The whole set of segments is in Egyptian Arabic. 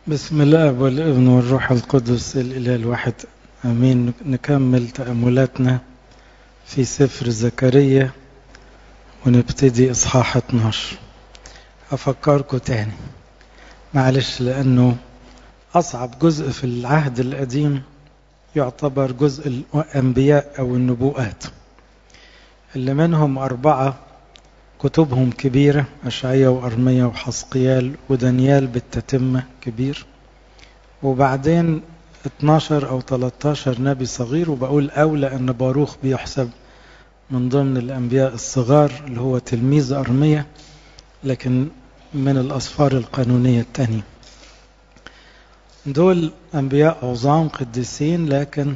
بسم الله والابن والروح القدس الإله الواحد أمين نكمل تأملاتنا في سفر زكريا ونبتدي إصحاح 12 أفكركم تاني معلش لأنه أصعب جزء في العهد القديم يعتبر جزء الأنبياء أو النبوءات اللي منهم أربعة كتبهم كبيرة أشعية وأرمية وحسقيال ودانيال بالتتمة كبير وبعدين 12 أو 13 نبي صغير وبقول أولى أن باروخ بيحسب من ضمن الأنبياء الصغار اللي هو تلميذ أرمية لكن من الأصفار القانونية التانية دول أنبياء عظام قديسين لكن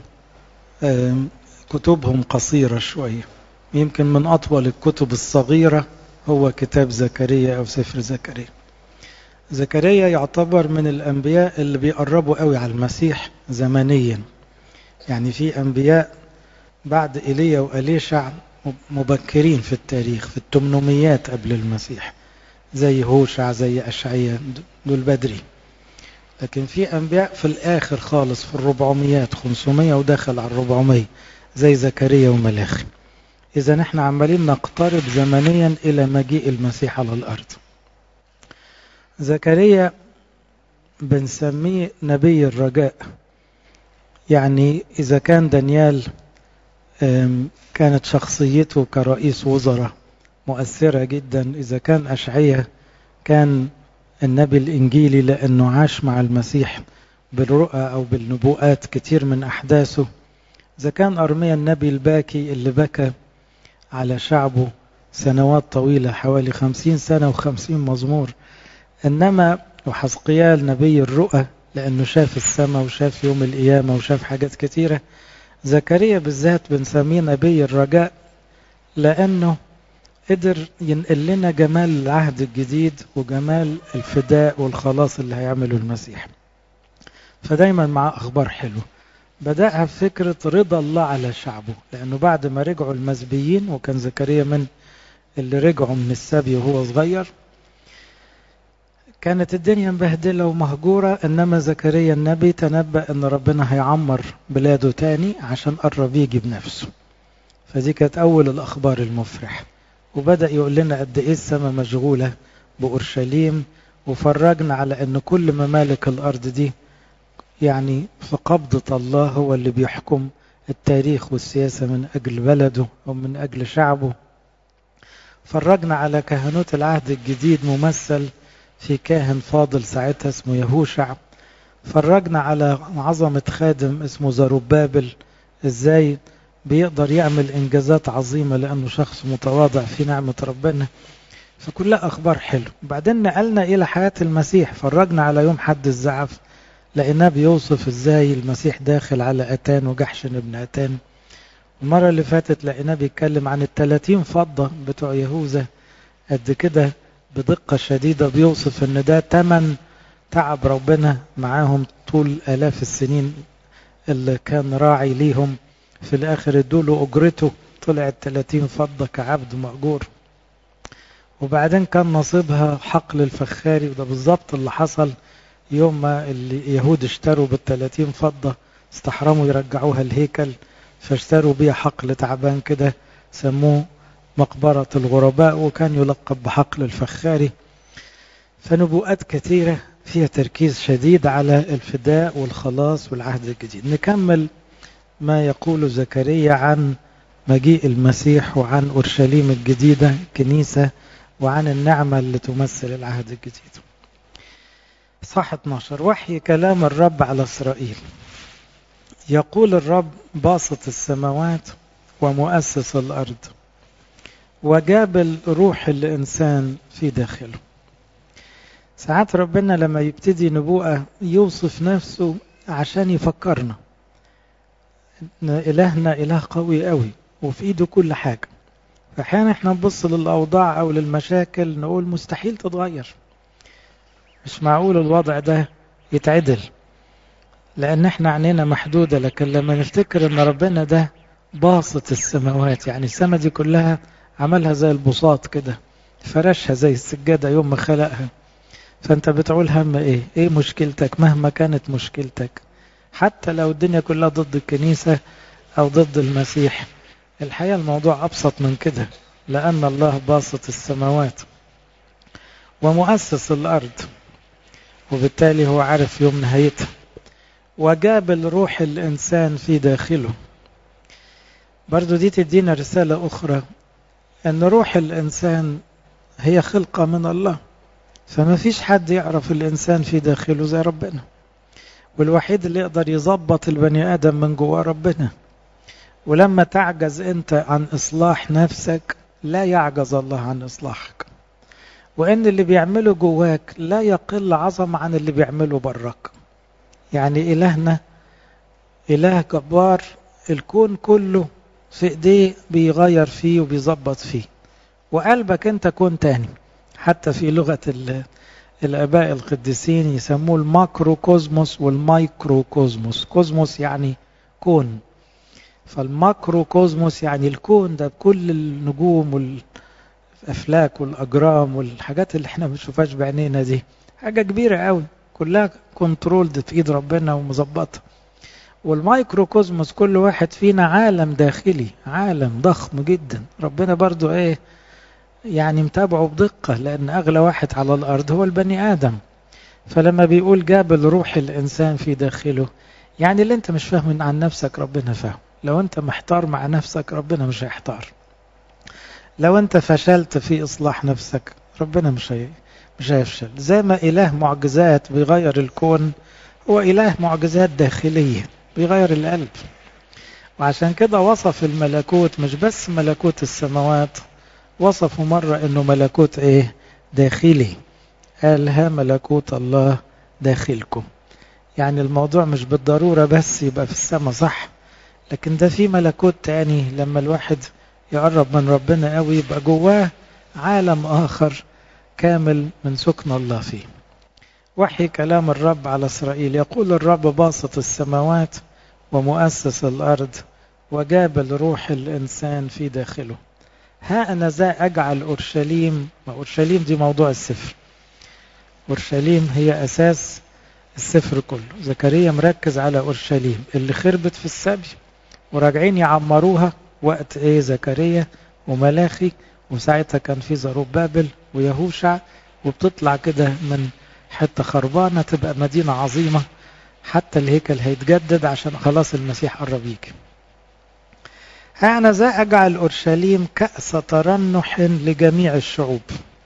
كتبهم قصيرة شوية يمكن من أطول الكتب الصغيرة هو كتاب زكريا أو سفر زكريا زكريا يعتبر من الأنبياء اللي بيقربوا قوي على المسيح زمنيا يعني في أنبياء بعد إيليا وأليشع مبكرين في التاريخ في التمنميات قبل المسيح زي هوشع زي أشعية دول بدري لكن في أنبياء في الآخر خالص في الربعميات خمسمية ودخل على الربعمية زي زكريا وملاخي إذا نحن عمالين نقترب زمنيا إلى مجيء المسيح على الأرض زكريا بنسميه نبي الرجاء يعني إذا كان دانيال كانت شخصيته كرئيس وزراء مؤثرة جدا إذا كان أشعية كان النبي الإنجيلي لأنه عاش مع المسيح بالرؤى أو بالنبوءات كتير من أحداثه إذا كان أرميا النبي الباكي اللي بكى على شعبه سنوات طويلة حوالي خمسين سنة وخمسين مزمور إنما وحسقيال نبي الرؤى لأنه شاف السماء وشاف يوم القيامة وشاف حاجات كتيرة زكريا بالذات بنسميه نبي الرجاء لأنه قدر ينقل لنا جمال العهد الجديد وجمال الفداء والخلاص اللي هيعمله المسيح فدايما مع أخبار حلوة بدأها بفكرة رضا الله على شعبه لأنه بعد ما رجعوا المزبيين وكان زكريا من اللي رجعوا من السبي وهو صغير كانت الدنيا مبهدلة ومهجورة إنما زكريا النبي تنبأ إن ربنا هيعمر بلاده تاني عشان قرب يجي بنفسه فدي كانت أول الأخبار المفرحة وبدأ يقول لنا قد إيه السماء مشغولة بأورشليم وفرجنا على إن كل ممالك الأرض دي يعني في قبضة الله هو اللي بيحكم التاريخ والسياسة من أجل بلده أو من أجل شعبه فرجنا على كهنوت العهد الجديد ممثل في كاهن فاضل ساعتها اسمه يهوشع فرجنا على عظمة خادم اسمه زروبابل ازاي بيقدر يعمل انجازات عظيمة لانه شخص متواضع في نعمة ربنا فكلها اخبار حلو بعدين نقلنا الى حياة المسيح فرجنا على يوم حد الزعف لقيناه بيوصف ازاي المسيح داخل على اتان وجحشن ابن اتان المرة اللي فاتت لقيناه بيتكلم عن التلاتين فضة بتوع يهوذا قد كده بدقة شديدة بيوصف ان ده تمن تعب ربنا معاهم طول آلاف السنين اللي كان راعي ليهم في الآخر ادوله أجرته طلعت 30 فضة كعبد مأجور وبعدين كان نصيبها حقل الفخاري وده بالظبط اللي حصل يوم ما اليهود اشتروا بالثلاثين فضة استحرموا يرجعوها الهيكل فاشتروا بيها حقل تعبان كده سموه مقبرة الغرباء وكان يلقب بحقل الفخاري فنبوءات كثيرة فيها تركيز شديد على الفداء والخلاص والعهد الجديد نكمل ما يقول زكريا عن مجيء المسيح وعن أورشليم الجديدة كنيسة وعن النعمة اللي تمثل العهد الجديد صح 12 وحي كلام الرب على إسرائيل يقول الرب باسط السماوات ومؤسس الأرض وجاب روح الإنسان في داخله ساعات ربنا لما يبتدي نبوءة يوصف نفسه عشان يفكرنا إلهنا إله قوي قوي وفي إيده كل حاجة فأحيانا احنا نبص للأوضاع أو للمشاكل نقول مستحيل تتغير مش معقول الوضع ده يتعدل لأن احنا عينينا محدودة لكن لما نفتكر ان ربنا ده باسط السماوات يعني السماء دي كلها عملها زي البساط كده فرشها زي السجادة يوم ما خلقها فانت بتقول هم ايه ايه مشكلتك مهما كانت مشكلتك حتى لو الدنيا كلها ضد الكنيسة او ضد المسيح الحقيقة الموضوع ابسط من كده لان الله باسط السماوات ومؤسس الارض وبالتالي هو عارف يوم نهايتها وجاب روح الانسان في داخله برضو دي تدينا رسالة اخرى ان روح الانسان هي خلقة من الله فما فيش حد يعرف الإنسان في داخله زي ربنا والوحيد اللي يقدر يظبط البني آدم من جوه ربنا ولما تعجز أنت عن إصلاح نفسك لا يعجز الله عن إصلاحك وإن اللي بيعمله جواك لا يقل عظمة عن اللي بيعمله براك يعني إلهنا إله جبار الكون كله في إيديه بيغير فيه وبيظبط فيه وقلبك أنت كون تاني حتى في لغة الآباء القديسين يسموه الماكرو كوزموس والمايكرو كوزموس كوزموس يعني كون فالماكرو كوزموس يعني الكون ده بكل النجوم والأفلاك والأجرام والحاجات اللي احنا ما بنشوفهاش بعينينا دي حاجة كبيرة قوي كلها كنترولد في ايد ربنا ومظبطة والمايكرو كوزموس كل واحد فينا عالم داخلي عالم ضخم جدا ربنا برضو ايه يعني متابعه بدقة لأن أغلى واحد على الأرض هو البني آدم فلما بيقول جابل روح الإنسان في داخله يعني اللي أنت مش فاهم عن نفسك ربنا فاهم لو أنت محتار مع نفسك ربنا مش هيحتار لو أنت فشلت في إصلاح نفسك ربنا مش هي مش هيفشل زي ما إله معجزات بيغير الكون هو إله معجزات داخلية بيغير القلب وعشان كده وصف الملكوت مش بس ملكوت السماوات وصفوا مرة انه ملكوت ايه داخلي قال ها ملكوت الله داخلكم يعني الموضوع مش بالضرورة بس يبقى في السماء صح لكن ده في ملكوت تاني لما الواحد يقرب من ربنا قوي يبقى جواه عالم آخر كامل من سكن الله فيه وحي كلام الرب على إسرائيل يقول الرب باسط السماوات ومؤسس الأرض وجابل روح الإنسان في داخله ها أنا ذا أجعل أورشليم ما أورشليم دي موضوع السفر أورشليم هي أساس السفر كله زكريا مركز على أورشليم اللي خربت في السبي وراجعين يعمروها وقت إيه زكريا وملاخي وساعتها كان في زروبابل ويهوشع وبتطلع كده من حتة خربانة تبقى مدينة عظيمة حتى الهيكل هيتجدد عشان خلاص المسيح قرب يجي أنا ذا أجعل أورشليم كأس ترنح لجميع الشعوب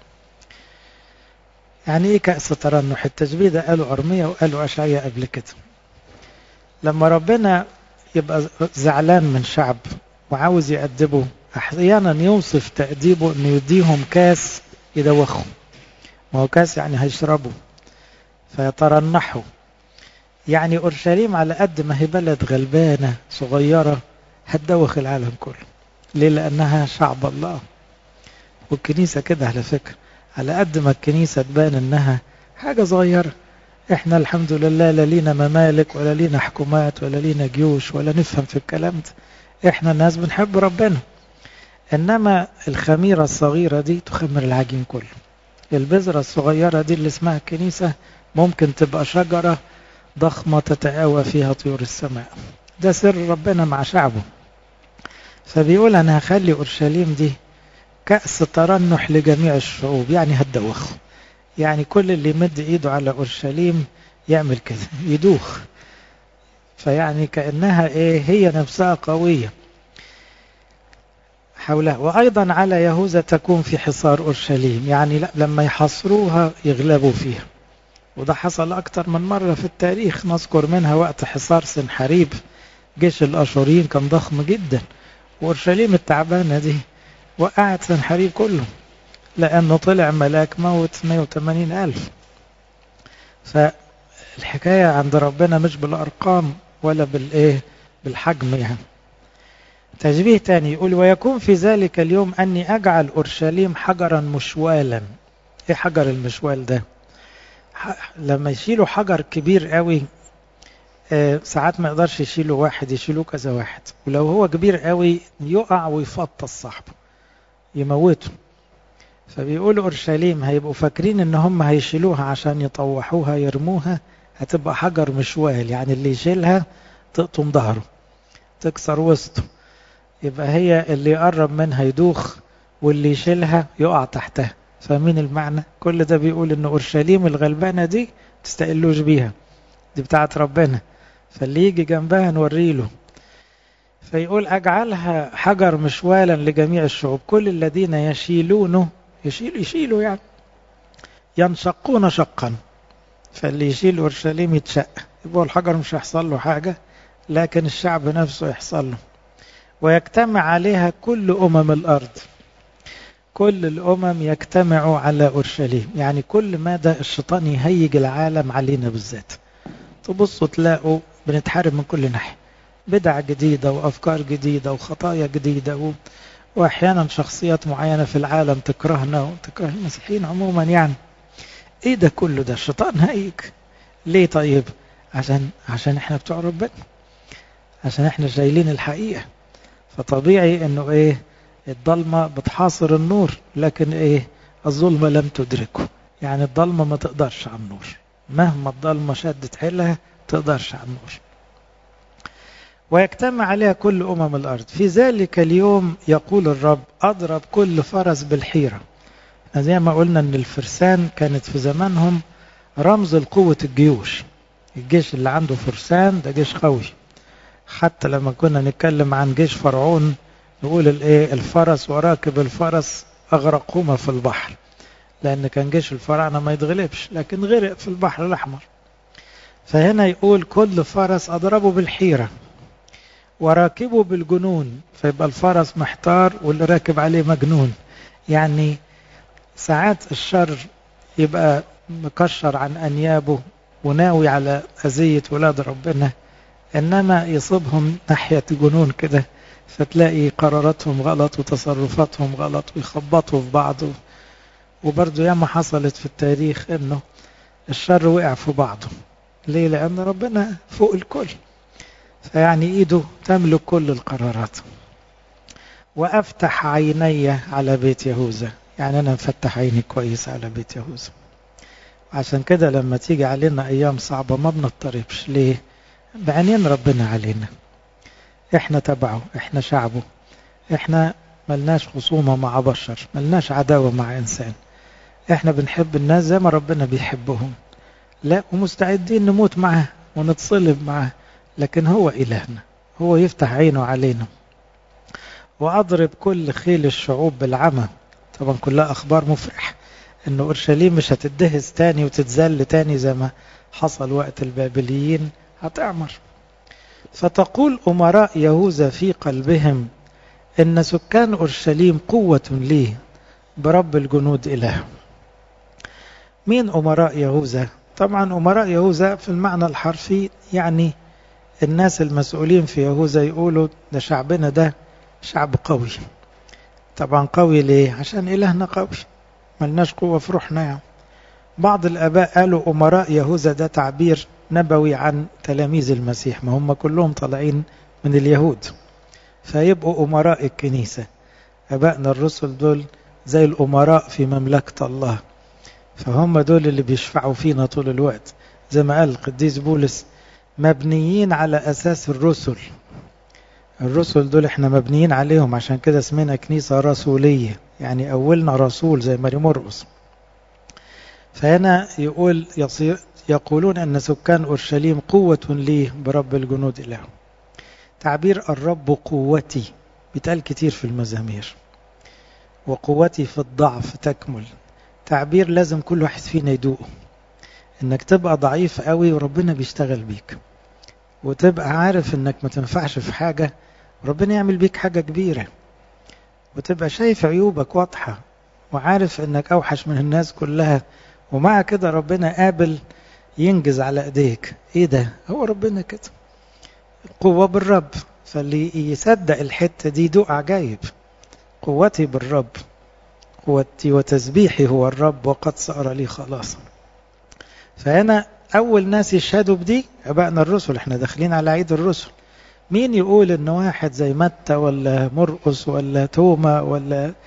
يعني إيه كأس ترنح التشبيه ده قالوا أرمية وقالوا أشعية قبل كده لما ربنا يبقى زعلان من شعب وعاوز يأدبه أحيانا يوصف تأديبه أنه يديهم كاس يدوخوا ما هو كاس يعني هيشربوا فيترنحوا يعني أورشليم على قد ما هي بلد غلبانة صغيرة هتدوخ العالم كله ليه لأنها شعب الله والكنيسة كده على فكرة على قد ما الكنيسة تبان إنها حاجة صغيرة إحنا الحمد لله لا لينا ممالك ولا لينا حكومات ولا لينا جيوش ولا نفهم في الكلام ده إحنا الناس بنحب ربنا إنما الخميرة الصغيرة دي تخمر العجين كله البذرة الصغيرة دي اللي اسمها الكنيسة ممكن تبقى شجرة ضخمة تتآوى فيها طيور السماء ده سر ربنا مع شعبه فبيقول أنا هخلي أورشليم دي كأس ترنح لجميع الشعوب يعني هتدوخه يعني كل اللي يمد ايده على أورشليم يعمل كده يدوخ فيعني كأنها ايه هي نفسها قوية حولها وأيضا على يهوذا تكون في حصار أورشليم يعني لا لما يحصروها يغلبوا فيها وده حصل أكتر من مرة في التاريخ نذكر منها وقت حصار سنحريب جيش الأشوريين كان ضخم جدا وأورشليم التعبانة دي وقعت سنحريب كله لأنه طلع ملاك موت 180 ألف فالحكاية عند ربنا مش بالأرقام ولا بالإيه بالحجم يعني تشبيه تاني يقول ويكون في ذلك اليوم أني أجعل أورشليم حجرا مشوالا إيه حجر المشوال ده لما يشيلوا حجر كبير قوي ساعات ما يقدرش يشيله واحد يشيلوه كذا واحد ولو هو كبير قوي يقع ويفطس صاحبه يموته فبيقولوا أورشليم هيبقوا فاكرين إن هم هيشيلوها عشان يطوحوها يرموها هتبقى حجر مشوال يعني اللي يشيلها تقطم ظهره تكسر وسطه يبقى هي اللي يقرب منها يدوخ واللي يشيلها يقع تحتها فاهمين المعنى كل ده بيقول ان اورشليم الغلبانه دي تستقلوش بيها دي بتاعت ربنا فاللي يجي جنبها نوريله فيقول اجعلها حجر مشوالا لجميع الشعوب كل الذين يشيلونه يشيل يشيلوا يعني ينشقون شقا فاللي يشيل اورشليم يتشق يبقى الحجر مش هيحصل له حاجه لكن الشعب نفسه يحصل له ويجتمع عليها كل امم الارض كل الامم يجتمعوا على اورشليم يعني كل مدى الشيطان يهيج العالم علينا بالذات تبصوا تلاقوا بنتحارب من كل ناحيه بدع جديده وافكار جديده وخطايا جديده و... واحيانا شخصيات معينه في العالم تكرهنا وتكره المسيحيين عموما يعني ايه ده كله ده الشيطان هيج ليه طيب عشان عشان احنا بتوع ربنا عشان احنا شايلين الحقيقه فطبيعي انه ايه الضلمه بتحاصر النور لكن ايه الظلمه لم تدركه يعني الضلمه ما تقدرش على النور مهما الضلمه شدت حيلها تقدرش على النور ويجتمع عليها كل امم الارض في ذلك اليوم يقول الرب اضرب كل فرس بالحيره زي ما قلنا ان الفرسان كانت في زمانهم رمز لقوه الجيوش الجيش اللي عنده فرسان ده جيش قوي حتى لما كنا نتكلم عن جيش فرعون نقول الايه الفرس وراكب الفرس اغرقهما في البحر لان كان جيش الفراعنه ما يتغلبش لكن غرق في البحر الاحمر فهنا يقول كل فرس اضربه بالحيره وراكبه بالجنون فيبقى الفرس محتار واللي راكب عليه مجنون يعني ساعات الشر يبقى مكشر عن انيابه وناوي على اذيه ولاد ربنا انما يصيبهم ناحيه جنون كده فتلاقي قراراتهم غلط وتصرفاتهم غلط ويخبطوا في بعض وبرضه ياما حصلت في التاريخ انه الشر وقع في بعضه ليه لان ربنا فوق الكل فيعني ايده تملك كل القرارات وافتح عيني على بيت يهوذا يعني انا مفتح عيني كويس على بيت يهوذا عشان كده لما تيجي علينا ايام صعبه ما بنضطربش ليه بعينين ربنا علينا احنا تبعه احنا شعبه احنا ملناش خصومة مع بشر ملناش عداوة مع انسان احنا بنحب الناس زي ما ربنا بيحبهم لا ومستعدين نموت معاه ونتصلب معاه لكن هو إلهنا هو يفتح عينه علينا وأضرب كل خيل الشعوب بالعمى طبعا كلها أخبار مفرح إنه أورشليم مش هتدهس تاني وتتذل تاني زي ما حصل وقت البابليين هتعمر فتقول أمراء يهوذا في قلبهم إن سكان أورشليم قوة لي برب الجنود إله مين أمراء يهوذا؟ طبعا أمراء يهوذا في المعنى الحرفي يعني الناس المسؤولين في يهوذا يقولوا ده شعبنا ده شعب قوي طبعا قوي ليه؟ عشان إلهنا قوي ملناش قوة في روحنا يعني. بعض الآباء قالوا أمراء يهوذا ده تعبير نبوي عن تلاميذ المسيح ما هم كلهم طالعين من اليهود فيبقوا أمراء الكنيسة أبائنا الرسل دول زي الأمراء في مملكة الله فهم دول اللي بيشفعوا فينا طول الوقت زي ما قال القديس بولس مبنيين على أساس الرسل الرسل دول احنا مبنيين عليهم عشان كده اسمنا كنيسة رسولية يعني أولنا رسول زي ماري مرقس فهنا يقول يصير يقولون أن سكان أورشليم قوة لي برب الجنود إله تعبير الرب قوتي بيتقال كتير في المزامير وقوتي في الضعف تكمل تعبير لازم كل واحد فينا يدوقه انك تبقى ضعيف قوي وربنا بيشتغل بيك وتبقى عارف انك ما تنفعش في حاجة وربنا يعمل بيك حاجة كبيرة وتبقى شايف عيوبك واضحة وعارف انك اوحش من الناس كلها ومع كده ربنا قابل ينجز على ايديك ايه ده هو ربنا كده القوة بالرب فاللي يصدق الحتة دي دوق عجايب قوتي بالرب قوتي وتسبيحي هو الرب وقد صار لي خلاصا فهنا أول ناس يشهدوا بدي أبائنا الرسل احنا داخلين على عيد الرسل مين يقول إن واحد زي متى ولا مرقس ولا توما ولا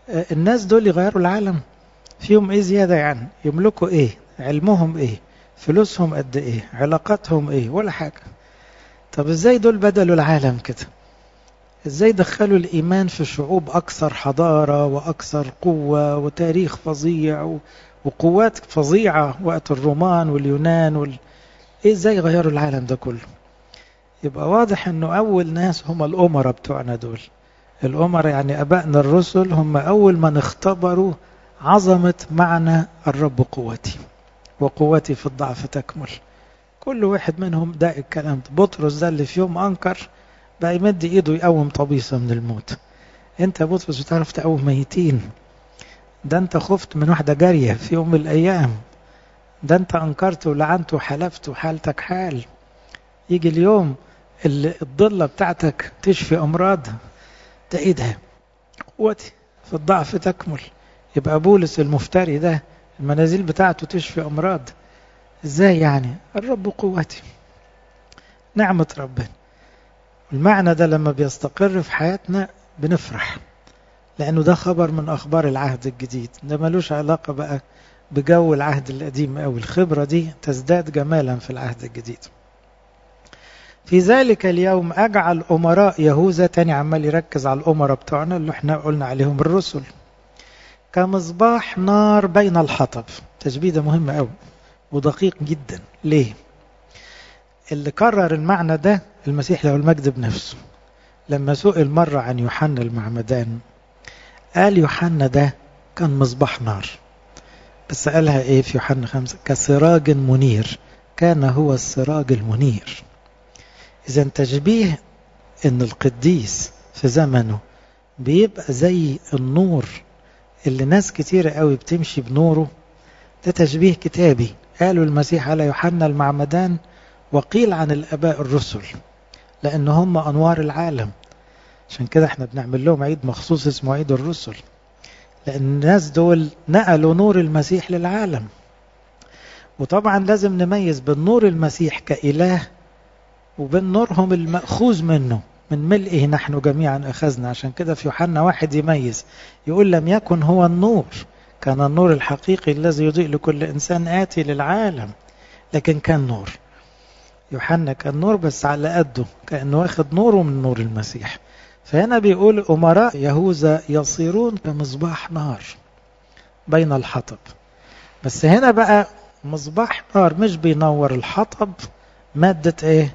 الناس دول يغيروا العالم فيهم ايه زيادة يعني يملكوا ايه علمهم ايه فلوسهم قد ايه علاقاتهم ايه ولا حاجة طب ازاي دول بدلوا العالم كده ازاي دخلوا الايمان في شعوب اكثر حضارة واكثر قوة وتاريخ فظيع وقوات فظيعة وقت الرومان واليونان وال... ايه ازاي غيروا العالم ده كله يبقى واضح انه اول ناس هم الامراء بتوعنا دول الامراء يعني ابائنا الرسل هم اول من اختبروا عظمة معنى الرب قوتي وقوتي في الضعف تكمل كل واحد منهم ده الكلام ده بطرس ده اللي في يوم انكر بقى يمد ايده يقوم طبيسة من الموت انت يا بطرس بتعرف تقوم ميتين ده انت خفت من واحدة جارية في يوم من الايام ده انت انكرت ولعنت وحلفت وحالتك حال يجي اليوم اللي الضلة بتاعتك تشفي امراض ده ايه ده قوتي في الضعف تكمل يبقى بولس المفتري ده المنازل بتاعته تشفي امراض ازاي يعني الرب قوتي نعمة ربنا المعنى ده لما بيستقر في حياتنا بنفرح لأنه ده خبر من أخبار العهد الجديد ده ملوش علاقة بقى بجو العهد القديم أو الخبرة دي تزداد جمالا في العهد الجديد في ذلك اليوم أجعل أمراء يهوذا تاني عمال يركز على الأمراء بتوعنا اللي احنا قلنا عليهم الرسل كمصباح نار بين الحطب تشبيه ده مهم قوي ودقيق جدا ليه اللي كرر المعنى ده المسيح له المجد بنفسه لما سئل مرة عن يوحنا المعمدان قال يوحنا ده كان مصباح نار بس قالها ايه في يوحنا خمسة كسراج منير كان هو السراج المنير اذا تشبيه ان القديس في زمنه بيبقى زي النور اللي ناس كتيرة قوي بتمشي بنوره ده تشبيه كتابي قالوا المسيح على يوحنا المعمدان وقيل عن الاباء الرسل لان هم انوار العالم عشان كده احنا بنعمل لهم عيد مخصوص اسمه عيد الرسل لان الناس دول نقلوا نور المسيح للعالم وطبعا لازم نميز بين نور المسيح كإله وبين نورهم المأخوذ منه من ملئه نحن جميعا أخذنا عشان كده في يوحنا واحد يميز يقول لم يكن هو النور كان النور الحقيقي الذي يضيء لكل إنسان آتي للعالم لكن كان نور يوحنا كان نور بس على قده كأنه واخد نوره من نور المسيح فهنا بيقول أمراء يهوذا يصيرون كمصباح نار بين الحطب بس هنا بقى مصباح نار مش بينور الحطب مادة ايه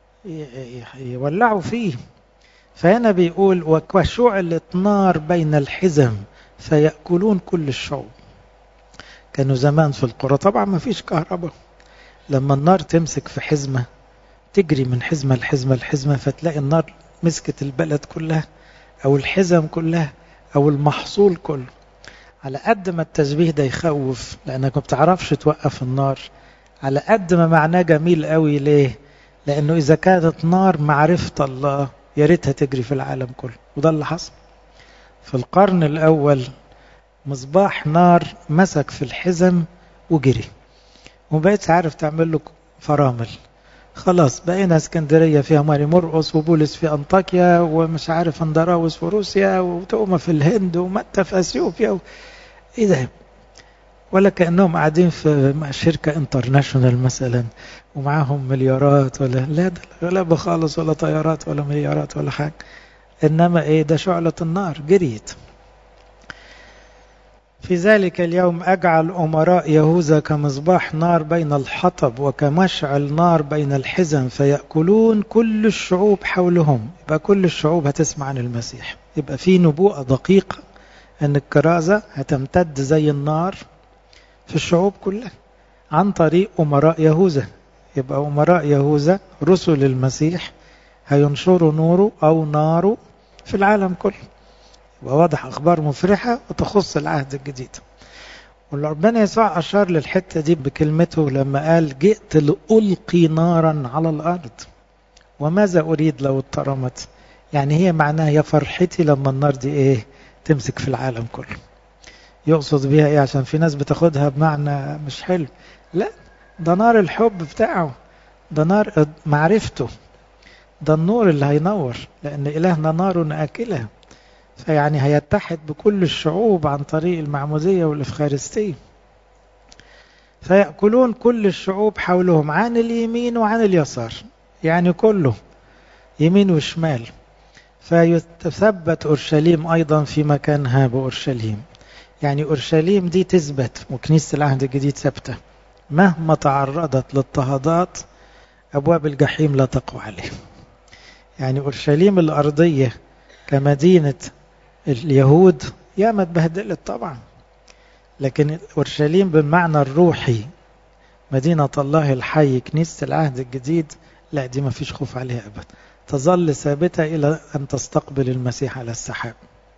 يولعوا فيه فهنا بيقول وشعلة نار بين الحزم فيأكلون كل الشعوب كانوا زمان في القرى طبعا ما فيش كهرباء لما النار تمسك في حزمة تجري من حزمة لحزمة لحزمة فتلاقي النار مسكت البلد كلها أو الحزم كلها أو المحصول كله على قد ما التشبيه ده يخوف لأنك ما بتعرفش توقف النار على قد ما معناه جميل قوي ليه لأنه إذا كانت نار معرفة الله يا ريتها تجري في العالم كله وده اللي حصل في القرن الأول مصباح نار مسك في الحزم وجري ومبقتش عارف تعمل له فرامل خلاص بقينا اسكندريه فيها ماري مرقص وبولس في انطاكيا ومش عارف اندراوس في روسيا وتوما في الهند ومتى في اثيوبيا و... ايه ده ولا كانهم قاعدين في شركه انترناشونال مثلا ومعاهم مليارات ولا لا ده غلابه خالص ولا طيارات ولا مليارات ولا حاجه انما ايه ده شعله النار جريت في ذلك اليوم أجعل أمراء يهوذا كمصباح نار بين الحطب وكمشعل نار بين الحزم فيأكلون كل الشعوب حولهم يبقى كل الشعوب هتسمع عن المسيح يبقى في نبوءة دقيقة أن الكرازة هتمتد زي النار في الشعوب كلها عن طريق أمراء يهوذا يبقى أمراء يهوذا رسل المسيح هينشروا نوره أو ناره في العالم كله وواضح أخبار مفرحة وتخص العهد الجديد وربنا يسوع أشار للحتة دي بكلمته لما قال جئت لألقي نارا على الأرض وماذا أريد لو اترمت يعني هي معناها يا فرحتي لما النار دي إيه تمسك في العالم كله يقصد بيها إيه عشان في ناس بتاخدها بمعنى مش حلو لا ده نار الحب بتاعه ده نار معرفته ده النور اللي هينور لأن إلهنا نار آكله فيعني هيتحد بكل الشعوب عن طريق المعمودية والإفخارستية فيأكلون كل الشعوب حولهم عن اليمين وعن اليسار يعني كله يمين وشمال فيتثبت أورشليم أيضا في مكانها بأورشليم يعني أورشليم دي تثبت وكنيسة العهد الجديد ثابتة مهما تعرضت للاضطهادات أبواب الجحيم لا تقوى عليه يعني أورشليم الأرضية كمدينة اليهود يا ما اتبهدلت طبعا لكن أورشليم بالمعنى الروحي مدينة الله الحي كنيسة العهد الجديد لا دي ما فيش خوف عليها أبدا تظل ثابتة إلى أن تستقبل المسيح على السحاب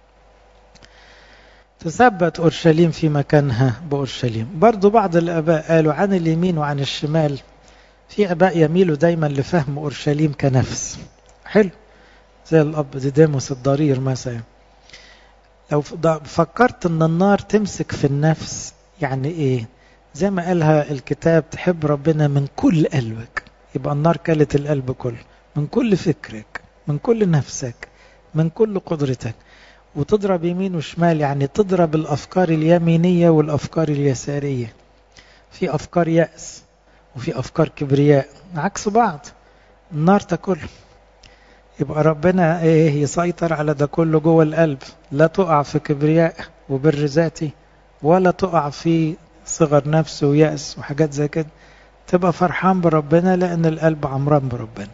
تثبت أورشليم في مكانها بأورشليم برضو بعض الآباء قالوا عن اليمين وعن الشمال في آباء يميلوا دايما لفهم أورشليم كنفس حلو زي الأب ديديموس الضرير مثلا لو فكرت ان النار تمسك في النفس يعني ايه زي ما قالها الكتاب تحب ربنا من كل قلبك يبقى النار كلت القلب كله من كل فكرك من كل نفسك من كل قدرتك وتضرب يمين وشمال يعني تضرب الأفكار اليمينية والأفكار اليسارية في أفكار يأس وفي أفكار كبرياء عكس بعض النار تاكل يبقى ربنا ايه يسيطر على ده كله جوه القلب لا تقع في كبرياء وبر ذاتي ولا تقع في صغر نفس ويأس وحاجات زي كده تبقى فرحان بربنا لأن القلب عمران بربنا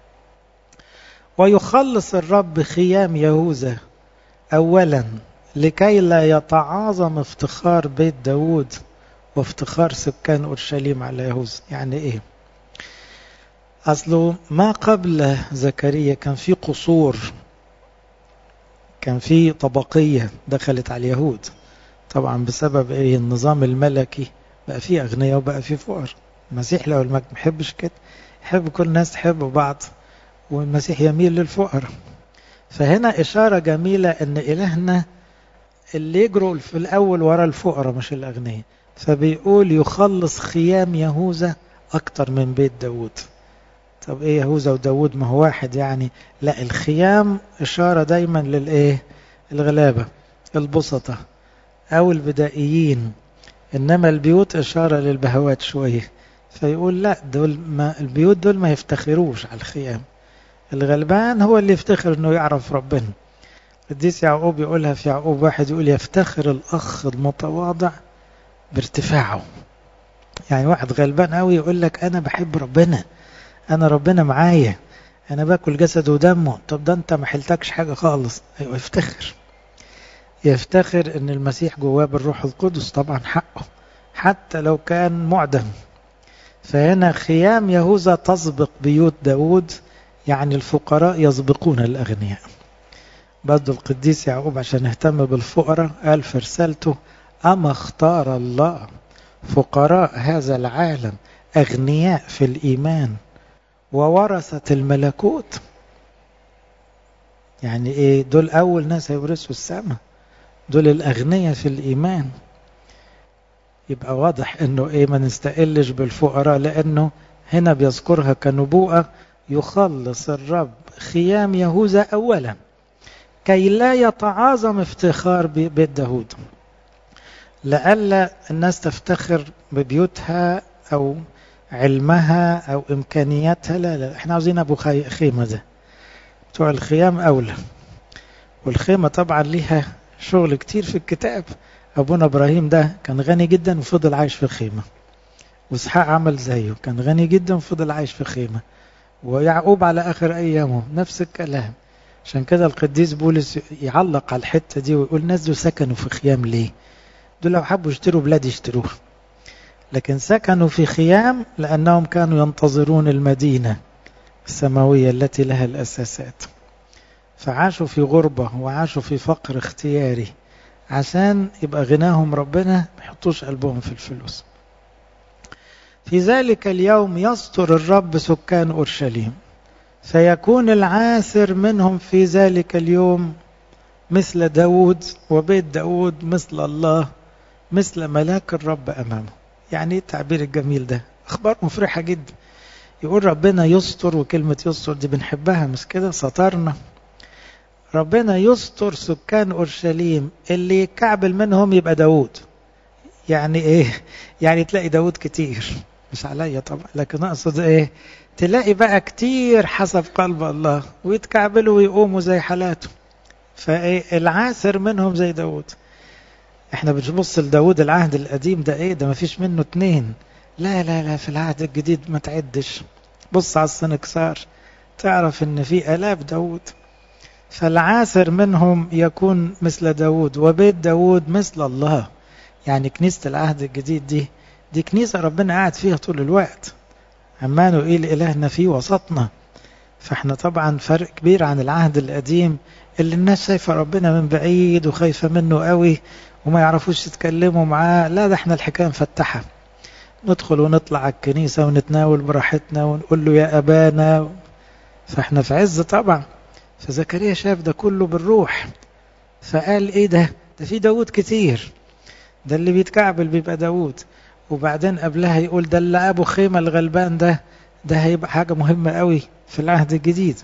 ويخلص الرب خيام يهوذا أولا لكي لا يتعاظم افتخار بيت داود وافتخار سكان أورشليم على يهوذا يعني إيه أصله ما قبل زكريا كان في قصور كان في طبقية دخلت على اليهود طبعا بسبب إيه النظام الملكي بقى فيه أغنياء وبقى فيه فقر المسيح لو المجد ما يحبش كده يحب كل الناس تحب بعض والمسيح يميل للفقر فهنا إشارة جميلة أن إلهنا اللي يجروا في الأول ورا الفقراء مش الأغنياء فبيقول يخلص خيام يهوذا أكتر من بيت داود طب إيه يهوذا وداود ما هو واحد يعني لا الخيام إشارة دايما للإيه الغلابة البسطة أو البدائيين إنما البيوت إشارة للبهوات شوية فيقول لا دول ما البيوت دول ما يفتخروش على الخيام الغلبان هو اللي يفتخر انه يعرف ربنا القديس يعقوب يقولها في يعقوب واحد يقول يفتخر الاخ المتواضع بارتفاعه يعني واحد غلبان قوي يقول لك انا بحب ربنا انا ربنا معايا انا باكل جسده ودمه طب ده انت ما حلتكش حاجه خالص ايوه يفتخر يفتخر ان المسيح جواه بالروح القدس طبعا حقه حتى لو كان معدم فهنا خيام يهوذا تسبق بيوت داود يعني الفقراء يسبقون الأغنياء برضه القديس يعقوب عشان اهتم بالفقراء قال في رسالته أما اختار الله فقراء هذا العالم أغنياء في الإيمان وورثة الملكوت يعني إيه دول أول ناس هيورثوا السماء دول الأغنياء في الإيمان يبقى واضح إنه إيه ما نستقلش بالفقراء لأنه هنا بيذكرها كنبوءة يخلص الرب خيام يهوذا أولا كي لا يتعاظم افتخار ببيت داود لئلا الناس تفتخر ببيوتها أو علمها أو إمكانياتها لا لا احنا عاوزين أبو خيمة ده بتوع الخيام أولى والخيمة طبعا ليها شغل كتير في الكتاب أبونا إبراهيم ده كان غني جدا وفضل عايش في خيمة وإسحاق عمل زيه كان غني جدا وفضل عايش في خيمة ويعقوب على آخر أيامه نفس الكلام عشان كده القديس بولس يعلق على الحتة دي ويقول الناس دول سكنوا في خيام ليه دول لو حبوا يشتروا بلاد يشتروها لكن سكنوا في خيام لأنهم كانوا ينتظرون المدينة السماوية التي لها الأساسات فعاشوا في غربة وعاشوا في فقر اختياري عشان يبقى غناهم ربنا ما يحطوش قلبهم في الفلوس في ذلك اليوم يستر الرب سكان أورشليم فيكون العاثر منهم في ذلك اليوم مثل داود وبيت داود مثل الله مثل ملاك الرب أمامه يعني التعبير الجميل ده أخبار مفرحة جدا يقول ربنا يستر وكلمة يستر دي بنحبها مش كده سترنا ربنا يستر سكان أورشليم اللي يكعبل منهم يبقى داود يعني ايه يعني تلاقي داود كتير مش عليا طبعا لكن اقصد ايه تلاقي بقى كتير حسب قلب الله ويتكعبلوا ويقوموا زي حالاته فايه العاثر منهم زي داود احنا بنبص لداود العهد القديم ده ايه ده مفيش منه اتنين لا لا لا في العهد الجديد ما تعدش بص على السنكسار تعرف ان في الاف داود فالعاثر منهم يكون مثل داود وبيت داود مثل الله يعني كنيسة العهد الجديد دي دي كنيسة ربنا قاعد فيها طول الوقت عمانو إيه إلهنا فيه وسطنا فاحنا طبعا فرق كبير عن العهد القديم اللي الناس شايفة ربنا من بعيد وخايفة منه قوي وما يعرفوش يتكلموا معاه لا ده احنا الحكاية مفتحة ندخل ونطلع على الكنيسة ونتناول براحتنا ونقول له يا أبانا فاحنا في عز طبعا فزكريا شاف ده كله بالروح فقال ايه ده ده في داود كتير ده اللي بيتكعبل بيبقى داود وبعدين قبلها يقول ده اللي ابو خيمة الغلبان ده ده هيبقى حاجة مهمة قوي في العهد الجديد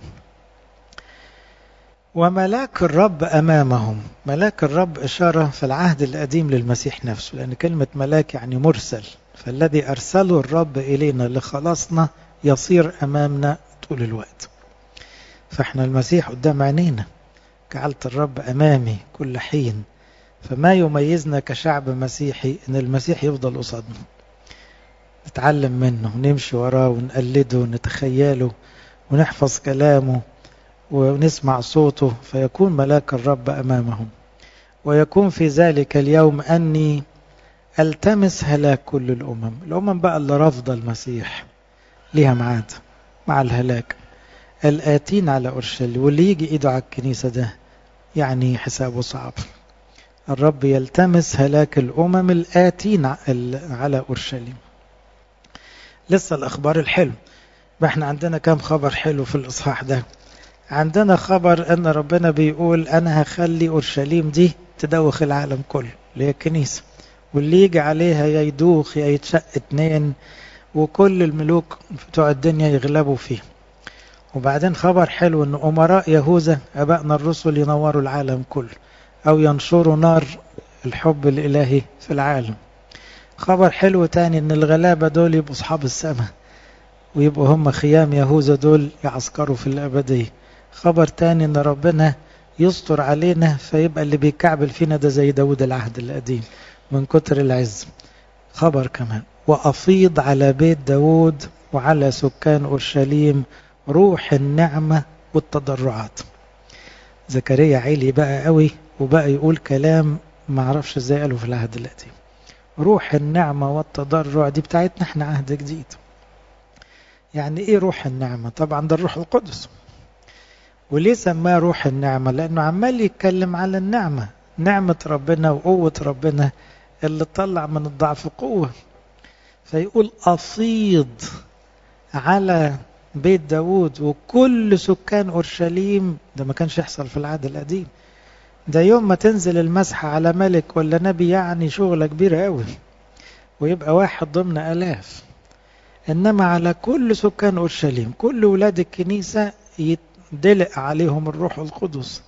وملاك الرب أمامهم ملاك الرب إشارة في العهد القديم للمسيح نفسه لأن كلمة ملاك يعني مرسل فالذي أرسله الرب إلينا لخلاصنا يصير أمامنا طول الوقت فإحنا المسيح قدام عينينا جعلت الرب أمامي كل حين فما يميزنا كشعب مسيحي ان المسيح يفضل قصادنا نتعلم منه ونمشي وراه ونقلده ونتخيله ونحفظ كلامه ونسمع صوته فيكون ملاك الرب امامهم ويكون في ذلك اليوم اني التمس هلاك كل الامم الامم بقى اللي رافضه المسيح ليها معاد مع الهلاك الاتين على اورشليم واللي يجي ايده على الكنيسه ده يعني حسابه صعب الرب يلتمس هلاك الأمم الآتين على أورشليم لسه الأخبار الحلو احنا عندنا كام خبر حلو في الإصحاح ده عندنا خبر أن ربنا بيقول أنا هخلي أورشليم دي تدوخ العالم كله اللي هي الكنيسة واللي يجي عليها يا يدوخ يا يتشق اتنين وكل الملوك بتوع الدنيا يغلبوا فيه وبعدين خبر حلو ان امراء يهوذا ابائنا الرسل ينوروا العالم كله أو ينشروا نار الحب الإلهي في العالم خبر حلو تاني إن الغلابة دول يبقوا أصحاب السماء ويبقوا هم خيام يهوذا دول يعسكروا في الأبدية خبر تاني إن ربنا يستر علينا فيبقى اللي بيكعبل فينا ده زي داود العهد القديم من كتر العز خبر كمان وأفيض على بيت داود وعلى سكان أورشليم روح النعمة والتضرعات زكريا عيلي بقى قوي وبقى يقول كلام ما اعرفش ازاي قاله في العهد القديم روح النعمة والتضرع دي بتاعتنا احنا عهد جديد يعني ايه روح النعمة طبعا ده الروح القدس وليه سماه روح النعمة لانه عمال يتكلم على النعمة نعمة ربنا وقوة ربنا اللي طلع من الضعف قوة فيقول أفيض على بيت داود وكل سكان أورشليم ده ما كانش يحصل في العهد القديم ده يوم ما تنزل المسحة على ملك ولا نبي يعني شغلة كبيرة قوي ويبقى واحد ضمن ألاف إنما على كل سكان أورشليم كل ولاد الكنيسة يدلق عليهم الروح القدس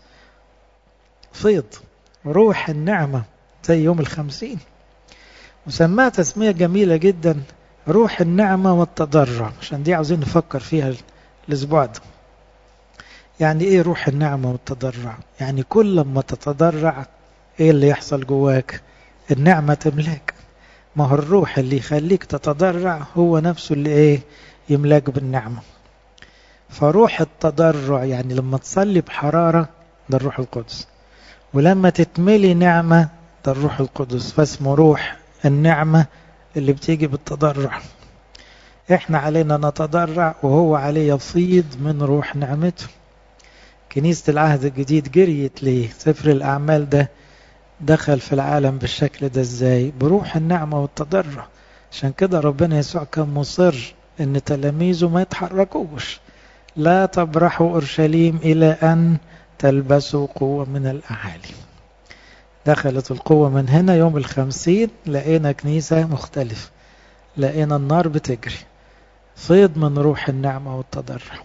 فيض روح النعمة زي يوم الخمسين وسماها تسمية جميلة جدا روح النعمة والتضرع عشان دي عاوزين نفكر فيها الأسبوع ده يعني ايه روح النعمة والتضرع يعني كل ما تتضرع ايه اللي يحصل جواك النعمة تملاك ما هو الروح اللي يخليك تتضرع هو نفسه اللي ايه يملاك بالنعمة فروح التضرع يعني لما تصلي بحرارة ده الروح القدس ولما تتملي نعمة ده الروح القدس فاسمه روح النعمة اللي بتيجي بالتضرع احنا علينا نتضرع وهو عليه يفيض من روح نعمته كنيسة العهد الجديد جريت ليه سفر الأعمال ده دخل في العالم بالشكل ده ازاي بروح النعمة والتضرع عشان كده ربنا يسوع كان مصر ان تلاميذه ما يتحركوش لا تبرحوا أورشليم إلى أن تلبسوا قوة من الأعالي دخلت القوة من هنا يوم الخمسين لقينا كنيسة مختلفة لقينا النار بتجري فيض من روح النعمة والتضرع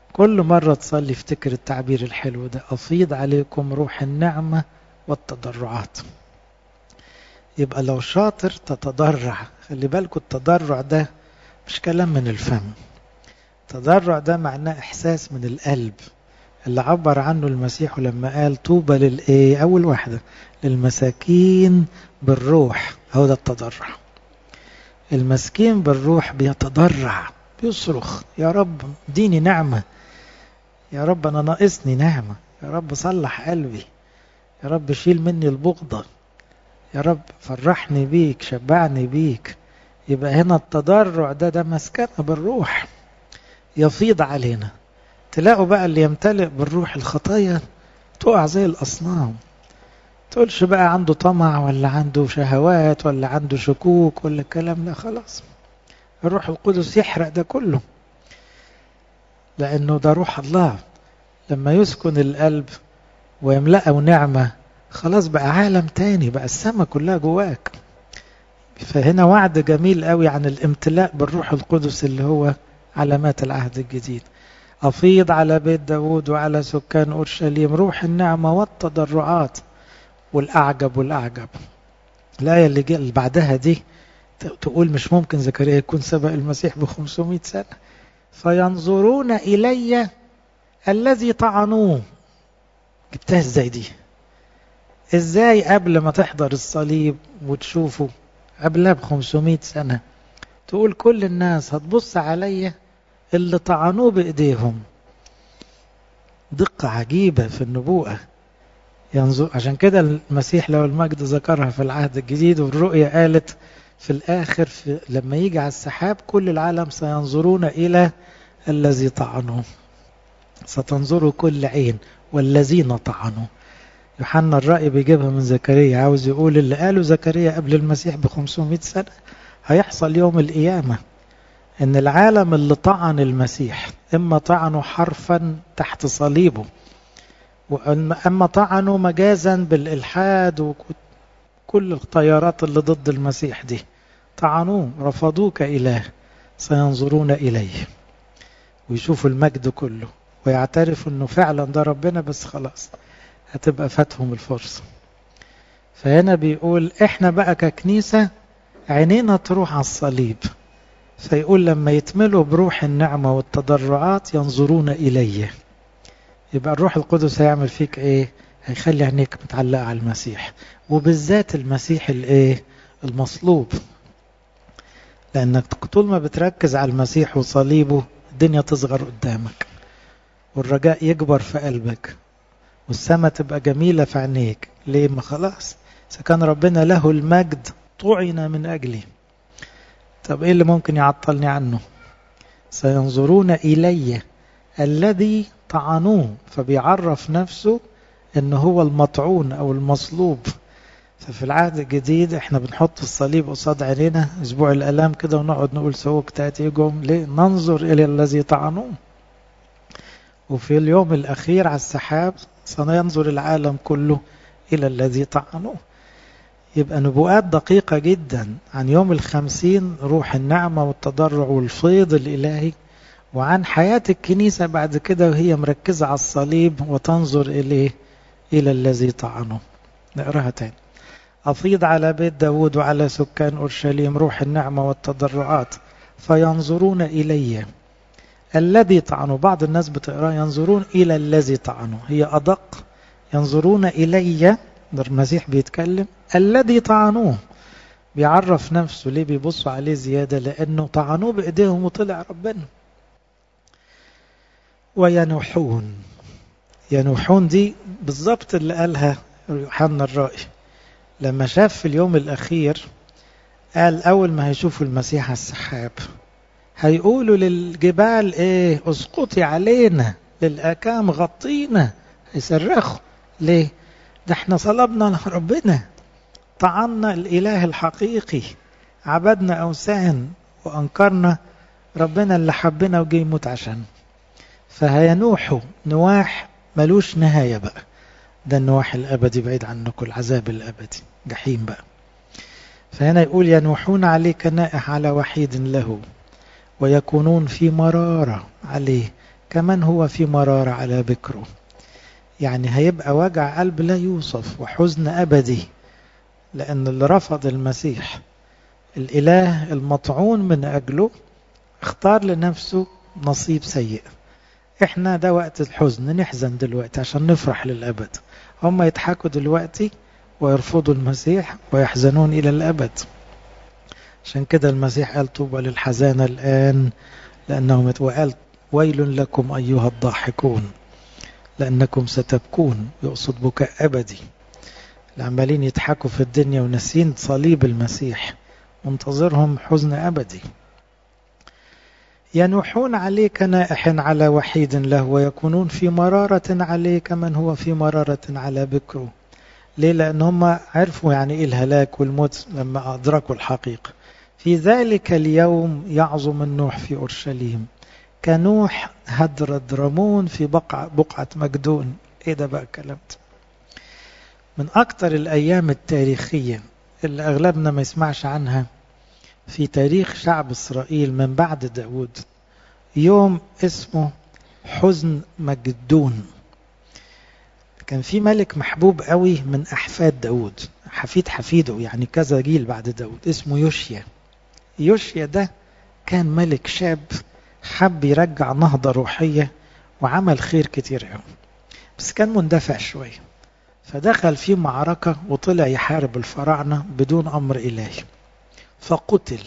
كل مرة تصلي افتكر التعبير الحلو ده أفيض عليكم روح النعمة والتضرعات يبقى لو شاطر تتضرع خلي بالكم التضرع ده مش كلام من الفم التضرع ده معناه إحساس من القلب اللي عبر عنه المسيح لما قال طوبى للإيه أول واحدة للمساكين بالروح هو ده التضرع المسكين بالروح بيتضرع بيصرخ يا رب ديني نعمة يا رب أنا ناقصني نعمة يا رب صلح قلبي يا رب شيل مني البغضة يا رب فرحني بيك شبعني بيك يبقى هنا التضرع ده ده مسكنة بالروح يفيض علينا تلاقوا بقى اللي يمتلئ بالروح الخطايا تقع زي الأصنام تقولش بقى عنده طمع ولا عنده شهوات ولا عنده شكوك ولا الكلام لا خلاص الروح القدس يحرق ده كله لأنه ده روح الله لما يسكن القلب ويملأه نعمة خلاص بقى عالم تاني بقى السماء كلها جواك فهنا وعد جميل قوي عن الامتلاء بالروح القدس اللي هو علامات العهد الجديد أفيض على بيت داود وعلى سكان أورشليم روح النعمة والتضرعات والأعجب والأعجب الآية اللي, اللي بعدها دي تقول مش ممكن زكريا يكون سبق المسيح ب 500 سنة فينظرون إلي الذي طعنوه جبتها ازاي دي ازاي قبل ما تحضر الصليب وتشوفه قبلها ب 500 سنة تقول كل الناس هتبص عليا اللي طعنوه بإيديهم دقة عجيبة في النبوءة ينظر عشان كده المسيح لو المجد ذكرها في العهد الجديد والرؤية قالت في الآخر في لما يجي على السحاب كل العالم سينظرون إلى الذي طعنوه ستنظر كل عين والذين طعنوا يوحنا الرأي بيجيبها من زكريا عاوز يقول اللي قاله زكريا قبل المسيح ب 500 سنة هيحصل يوم القيامة ان العالم اللي طعن المسيح اما طعنوا حرفا تحت صليبه واما طعنوا مجازا بالالحاد وكل الطيارات اللي ضد المسيح دي طعنوه رفضوه كاله سينظرون اليه ويشوفوا المجد كله ويعترفوا انه فعلا ده ربنا بس خلاص هتبقى فاتهم الفرصة فهنا بيقول احنا بقى ككنيسة عينينا تروح على الصليب فيقول لما يتملوا بروح النعمة والتضرعات ينظرون إلي يبقى الروح القدس هيعمل فيك ايه هيخلي عينيك متعلقة على المسيح وبالذات المسيح الايه المصلوب لانك طول ما بتركز على المسيح وصليبه الدنيا تصغر قدامك والرجاء يكبر في قلبك والسماء تبقى جميلة في عينيك ليه ما خلاص إذا كان ربنا له المجد طعن من أجلي طب إيه اللي ممكن يعطلني عنه سينظرون إلي الذي طعنوه فبيعرف نفسه إن هو المطعون أو المصلوب ففي العهد الجديد احنا بنحط الصليب قصاد عينينا اسبوع الالام كده ونقعد نقول سوق تاتيكم ليه ننظر الى الذي طعنوه وفي اليوم الأخير على السحاب سننظر العالم كله إلى الذي طعنوه يبقى نبوءات دقيقة جدا عن يوم الخمسين روح النعمة والتضرع والفيض الإلهي وعن حياة الكنيسة بعد كده وهي مركزة على الصليب وتنظر إليه إلى الذي طعنه نقراها تاني أفيض على بيت داود وعلى سكان أورشليم روح النعمة والتضرعات فينظرون إليه الذي طعنوا بعض الناس بتقرا ينظرون إلى الذي طعنوا هي أدق ينظرون إلي ده المسيح بيتكلم الذي طعنوه بيعرف نفسه ليه بيبصوا عليه زيادة لأنه طعنوه بإيديهم وطلع ربنا وينوحون ينوحون دي بالظبط اللي قالها يوحنا الرائي لما شاف في اليوم الأخير قال أول ما هيشوفوا المسيح على السحاب هيقولوا للجبال ايه اسقطي علينا للأكام غطينا هيصرخوا ليه ده احنا صلبنا ربنا طعنا الإله الحقيقي عبدنا أوثان وأنكرنا ربنا اللي حبنا وجي يموت عشان فهينوحوا نواح ملوش نهاية بقى ده النواح الأبدي بعيد عنكم العذاب الأبدي جحيم بقى فهنا يقول ينوحون عليك نائح على وحيد له ويكونون في مرارة عليه كمن هو في مرارة على بكره يعني هيبقى وجع قلب لا يوصف وحزن أبدي لأن اللي رفض المسيح الإله المطعون من أجله اختار لنفسه نصيب سيء احنا ده وقت الحزن نحزن دلوقتي عشان نفرح للأبد هم يضحكوا دلوقتي ويرفضوا المسيح ويحزنون إلى الأبد عشان كده المسيح قال طوبى للحزانة الآن لأنهم وقال ويل لكم أيها الضاحكون لأنكم ستبكون يقصد بكاء أبدي العمالين يضحكوا في الدنيا وناسين صليب المسيح منتظرهم حزن أبدي ينوحون عليك نائح على وحيد له ويكونون في مرارة عليك من هو في مرارة على بكره ليه لأن هم عرفوا يعني إيه الهلاك والموت لما أدركوا الحقيقة في ذلك اليوم يعظم النوح في أورشليم كنوح هدر درمون في بقعة, بقعة مجدون إيه ده بقى الكلام ده من أكتر الأيام التاريخية اللي أغلبنا ما يسمعش عنها في تاريخ شعب إسرائيل من بعد داود يوم اسمه حزن مجدون كان في ملك محبوب قوي من أحفاد داود حفيد حفيده يعني كذا جيل بعد داود اسمه يوشيا يوشيا ده كان ملك شاب حب يرجع نهضة روحية وعمل خير كتير قوي بس كان مندفع شوية فدخل في معركة وطلع يحارب الفراعنة بدون أمر إلهي فقتل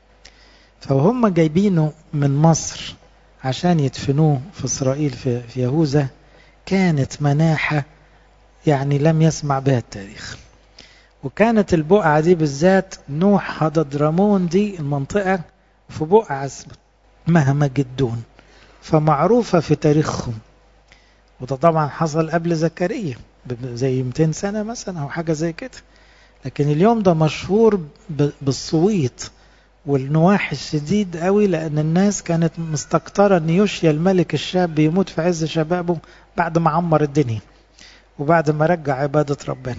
فهم جايبينه من مصر عشان يدفنوه في إسرائيل في, في يهوذا كانت مناحة يعني لم يسمع بها التاريخ وكانت البقعة دي بالذات نوح هددرمون دي المنطقة في بقعة اسمها مجدون فمعروفة في تاريخهم وده طبعا حصل قبل زكريا زي 200 سنة مثلا أو حاجة زي كده لكن اليوم ده مشهور بالصويت والنواح الشديد قوي لأن الناس كانت مستكترة أن يوشيا الملك الشاب يموت في عز شبابه بعد ما عمر الدنيا وبعد ما رجع عبادة ربنا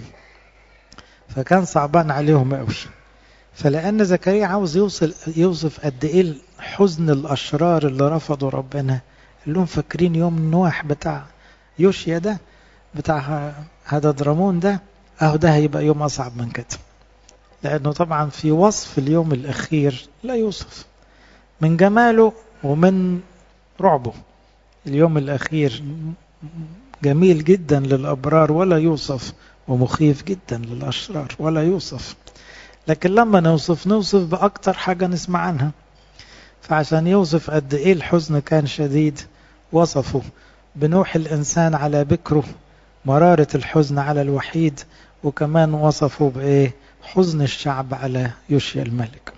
فكان صعبان عليهم قوي فلأن زكريا عاوز يوصل يوصف قد إيه حزن الأشرار اللي رفضوا ربنا قال لهم فاكرين يوم النواح بتاع يوشيا ده بتاع هذا درامون ده اهو ده هيبقى يوم اصعب من كده لانه طبعا في وصف اليوم الاخير لا يوصف من جماله ومن رعبه اليوم الاخير جميل جدا للابرار ولا يوصف ومخيف جدا للاشرار ولا يوصف لكن لما نوصف نوصف باكتر حاجه نسمع عنها فعشان يوصف قد ايه الحزن كان شديد وصفه بنوح الانسان على بكره مرارة الحزن على الوحيد وكمان وصفوا بإيه حزن الشعب على يوشيا الملك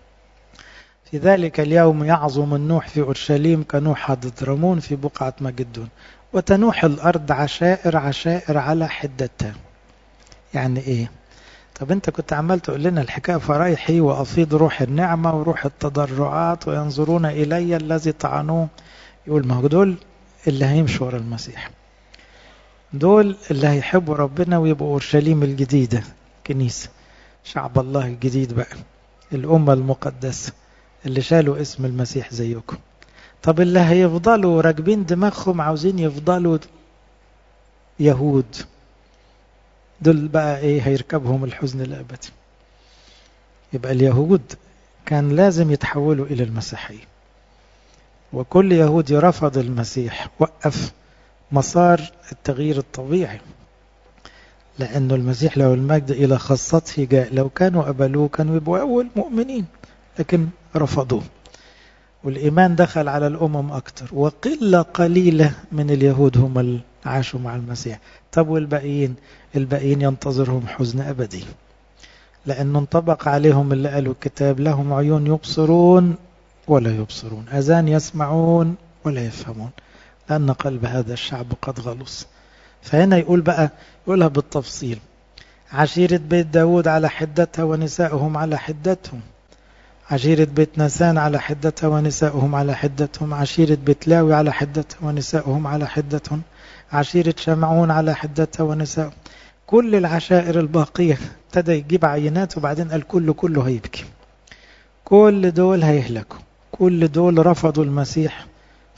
في ذلك اليوم يعظم النوح في أورشليم كنوح هددرمون في بقعة مجدون وتنوح الأرض عشائر عشائر على حدتها يعني إيه طب أنت كنت عمال تقول لنا الحكاية فرايحي وأفيض روح النعمة وروح التضرعات وينظرون إلي الذي طعنوه يقول ما هو دول اللي هيمشوا ورا المسيح دول اللي هيحبوا ربنا ويبقوا أورشليم الجديدة كنيسة شعب الله الجديد بقى الأمة المقدسة اللي شالوا اسم المسيح زيكم طب اللي هيفضلوا راكبين دماغهم عاوزين يفضلوا يهود دول بقى ايه هيركبهم الحزن الأبدي يبقى اليهود كان لازم يتحولوا إلى المسيحية وكل يهودي رفض المسيح وقف مسار التغيير الطبيعي لأنه المسيح له المجد إلى خاصته جاء لو كانوا قبلوه كانوا يبقوا أول مؤمنين لكن رفضوه والإيمان دخل على الأمم أكتر وقلة قليلة من اليهود هم اللي عاشوا مع المسيح طب والباقيين الباقيين ينتظرهم حزن أبدي لأنه انطبق عليهم اللي قالوا الكتاب لهم عيون يبصرون ولا يبصرون أذان يسمعون ولا يفهمون لأن قلب هذا الشعب قد غلص فهنا يقول بقى يقولها بالتفصيل عشيرة بيت داود على حدتها ونسائهم على حدتهم عشيرة بيت نسان على حدتها ونسائهم على حدتهم عشيرة بيت لاوي على حدتها ونسائهم على حدتهم عشيرة شمعون على حدتها ونسائهم كل العشائر الباقية ابتدى يجيب عينات وبعدين قال كله كله هيبكي كل دول هيهلكوا كل دول رفضوا المسيح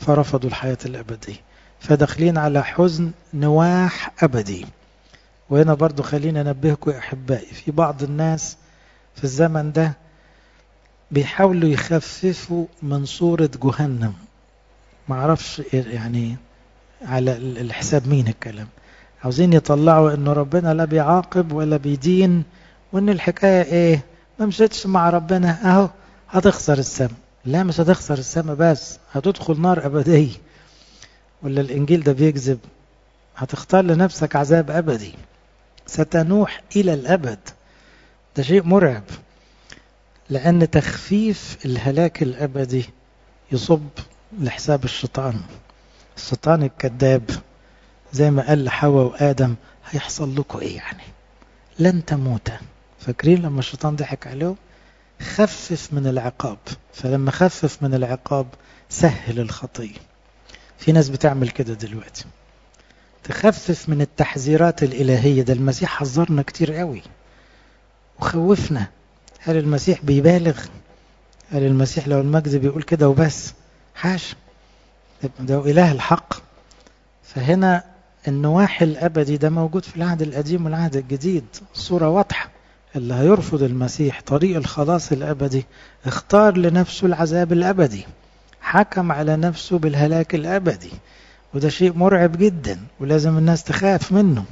فرفضوا الحياة الأبدية فداخلين على حزن نواح أبدي وهنا برضو خلينا ننبهكم يا أحبائي في بعض الناس في الزمن ده بيحاولوا يخففوا من صورة جهنم معرفش يعني على الحساب مين الكلام عاوزين يطلعوا انه ربنا لا بيعاقب ولا بيدين وان الحكاية ايه ما مشيتش مع ربنا اهو هتخسر السم لا مش هتخسر السم بس هتدخل نار ابدية ولا الانجيل ده بيكذب هتختار لنفسك عذاب ابدي ستنوح الى الابد ده شيء مرعب لان تخفيف الهلاك الابدي يصب لحساب الشيطان الشيطان الكذاب زي ما قال لحواء وآدم هيحصل لكم ايه يعني لن تموتا فاكرين لما الشيطان ضحك عليهم خفف من العقاب فلما خفف من العقاب سهل الخطية في ناس بتعمل كده دلوقتي تخفف من التحذيرات الإلهية ده المسيح حذرنا كتير قوي وخوفنا هل المسيح بيبالغ هل المسيح لو المجد بيقول كده وبس حاشا ده إله الحق فهنا النواحي الأبدي ده موجود في العهد القديم والعهد الجديد صورة واضحة اللي هيرفض المسيح طريق الخلاص الأبدي اختار لنفسه العذاب الأبدي حكم على نفسه بالهلاك الأبدي وده شيء مرعب جدا ولازم الناس تخاف منه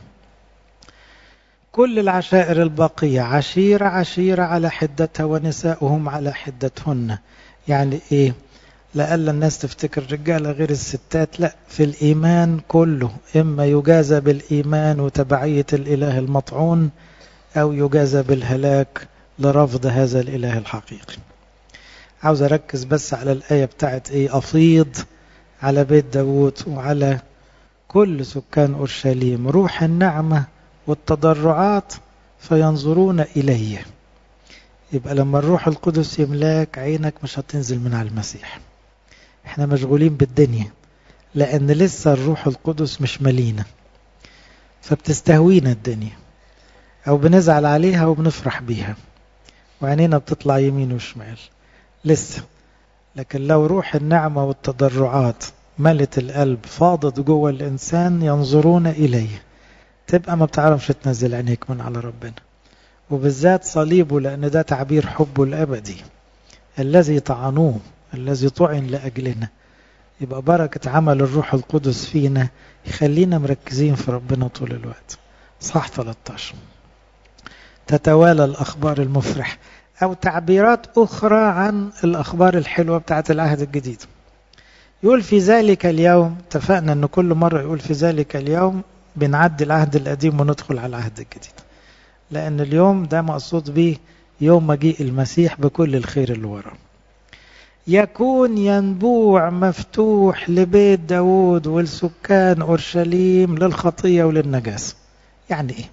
كل العشائر الباقية عشيرة عشيرة على حدتها ونساؤهم على حدتهن يعني ايه لألا الناس تفتكر رجالة غير الستات لا في الإيمان كله إما يجازى بالإيمان وتبعية الإله المطعون أو يجازى بالهلاك لرفض هذا الإله الحقيقي عاوز أركز بس على الآية بتاعت إيه أفيض على بيت داود وعلى كل سكان أورشليم روح النعمة والتضرعات فينظرون إلي يبقى لما الروح القدس يملاك عينك مش هتنزل من على المسيح احنا مشغولين بالدنيا لأن لسه الروح القدس مش ملينا فبتستهوينا الدنيا أو بنزعل عليها وبنفرح بيها وعينينا بتطلع يمين وشمال لسه لكن لو روح النعمة والتضرعات ملت القلب فاضت جوه الإنسان ينظرون إليه تبقى ما بتعرفش تنزل عينيك من على ربنا وبالذات صليبه لأن ده تعبير حبه الأبدي الذي طعنوه الذي طعن لأجلنا يبقى بركة عمل الروح القدس فينا يخلينا مركزين في ربنا طول الوقت صح 13 تتوالى الأخبار المفرح أو تعبيرات أخرى عن الأخبار الحلوة بتاعت العهد الجديد يقول في ذلك اليوم اتفقنا أن كل مرة يقول في ذلك اليوم بنعدي العهد القديم وندخل على العهد الجديد لأن اليوم ده مقصود به يوم مجيء المسيح بكل الخير اللي وراه يكون ينبوع مفتوح لبيت داود والسكان أورشليم للخطية وللنجاسة يعني إيه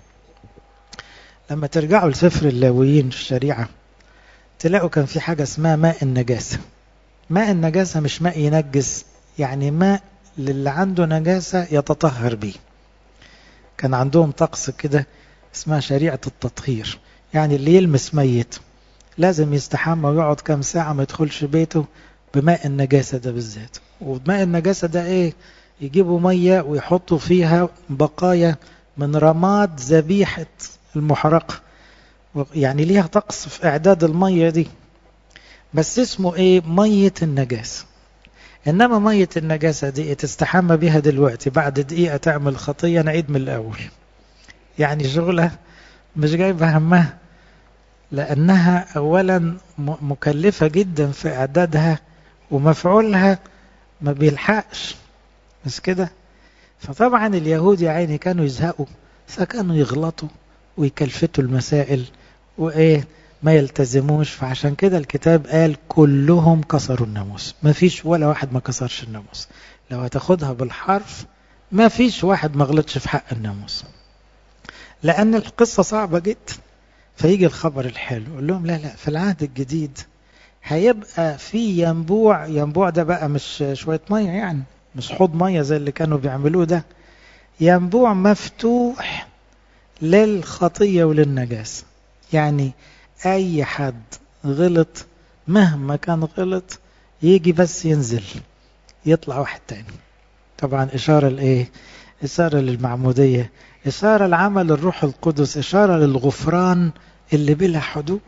لما ترجعوا لسفر اللاويين في الشريعة تلاقوا كان في حاجة اسمها ماء النجاسة ماء النجاسة مش ماء ينجس يعني ماء للي عنده نجاسة يتطهر به كان عندهم طقس كده اسمها شريعة التطهير يعني اللي يلمس ميت لازم يستحمى ويقعد كام ساعة ما يدخلش بيته بماء النجاسة ده بالذات وماء النجاسة ده ايه يجيبوا مية ويحطوا فيها بقايا من رماد ذبيحة المحرقة يعني ليها طقس في اعداد المية دي بس اسمه ايه مية النجاسة انما مية النجاسة دي تستحمى بها دلوقتي بعد دقيقة تعمل خطية نعيد من الاول يعني شغلة مش جايبة همها لأنها أولا مكلفة جدا في إعدادها ومفعولها ما بيلحقش بس كده فطبعا اليهود يا عيني كانوا يزهقوا فكانوا يغلطوا ويكلفتوا المسائل وإيه ما يلتزموش فعشان كده الكتاب قال كلهم كسروا الناموس ما فيش ولا واحد ما كسرش الناموس لو هتاخدها بالحرف ما فيش واحد ما غلطش في حق الناموس لأن القصة صعبة جدا فيجي الخبر الحلو يقول لهم لا لا في العهد الجديد هيبقى في ينبوع ينبوع ده بقى مش شوية مية يعني مش حوض مية زي اللي كانوا بيعملوه ده ينبوع مفتوح للخطية وللنجاسة يعني أي حد غلط مهما كان غلط يجي بس ينزل يطلع واحد تاني طبعا إشارة لإيه إشارة للمعمودية إشارة لعمل الروح القدس إشارة للغفران اللي بلا حدود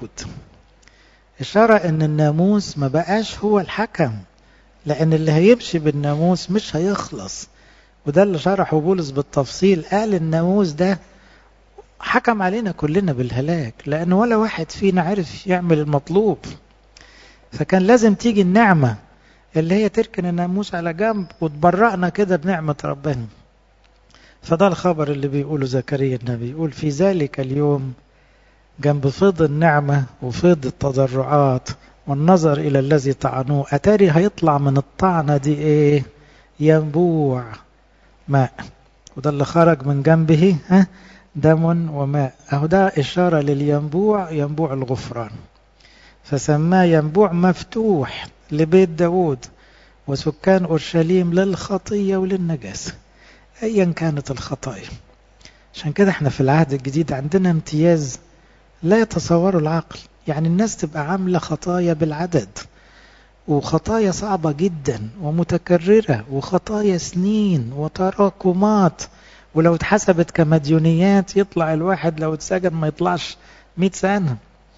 إشارة إن الناموس ما بقاش هو الحكم لأن اللي هيمشي بالناموس مش هيخلص وده اللي شرحه بولس بالتفصيل قال الناموس ده حكم علينا كلنا بالهلاك لأن ولا واحد فينا عرف يعمل المطلوب فكان لازم تيجي النعمة اللي هي تركن الناموس على جنب وتبرأنا كده بنعمة ربنا فده الخبر اللي بيقوله زكريا النبي يقول في ذلك اليوم جنب فيض النعمة وفيض التضرعات والنظر إلى الذي طعنوه أتاري هيطلع من الطعنة دي إيه ينبوع ماء وده اللي خرج من جنبه ها دم وماء أهو ده إشارة للينبوع ينبوع الغفران فسماه ينبوع مفتوح لبيت داود وسكان أورشليم للخطية وللنجاسة أيا كانت الخطايا عشان كده احنا في العهد الجديد عندنا امتياز لا يتصوره العقل يعني الناس تبقى عاملة خطايا بالعدد وخطايا صعبة جدا ومتكررة وخطايا سنين وتراكمات ولو اتحسبت كمديونيات يطلع الواحد لو اتسجن ما يطلعش مئة سنة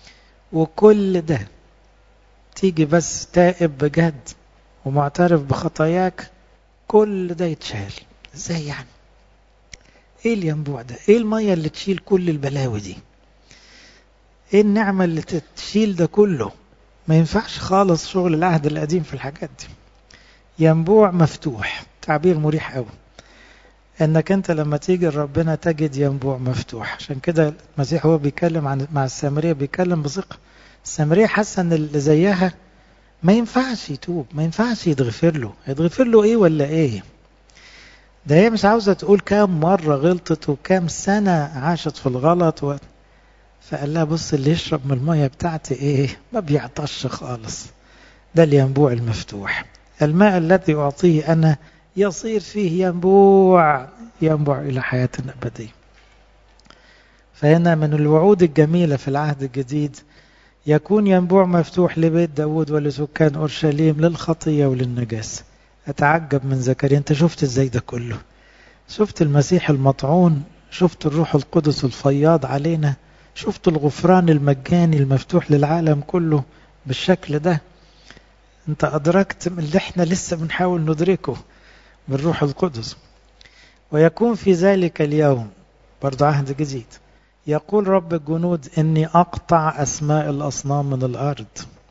وكل ده تيجي بس تائب بجد ومعترف بخطاياك كل ده يتشال ازاي يعني ايه الينبوع ده ايه المية اللي تشيل كل البلاوي دي ايه النعمة اللي تشيل ده كله ما ينفعش خالص شغل العهد القديم في الحاجات دي ينبوع مفتوح تعبير مريح قوي انك انت لما تيجي لربنا تجد ينبوع مفتوح عشان كده المسيح هو بيتكلم عن مع السامريه بيتكلم بثقه السامريه حاسه ان اللي زيها ما ينفعش يتوب ما ينفعش يتغفر له يتغفر له ايه ولا ايه ده هي مش عاوزه تقول كام مره غلطت وكام سنه عاشت في الغلط و... فقال لها بص اللي يشرب من الميه بتاعتي ايه ما بيعطش خالص ده الينبوع المفتوح الماء الذي اعطيه انا يصير فيه ينبوع ينبع إلى حياة أبدية فهنا من الوعود الجميلة في العهد الجديد يكون ينبوع مفتوح لبيت داود ولسكان أورشليم للخطية وللنجاسة أتعجب من زكريا أنت شفت إزاي ده كله شفت المسيح المطعون شفت الروح القدس الفياض علينا شفت الغفران المجاني المفتوح للعالم كله بالشكل ده انت أدركت من اللي احنا لسه بنحاول ندركه بالروح القدس ويكون في ذلك اليوم برضو عهد جديد يقول رب الجنود إني أقطع أسماء الأصنام من الأرض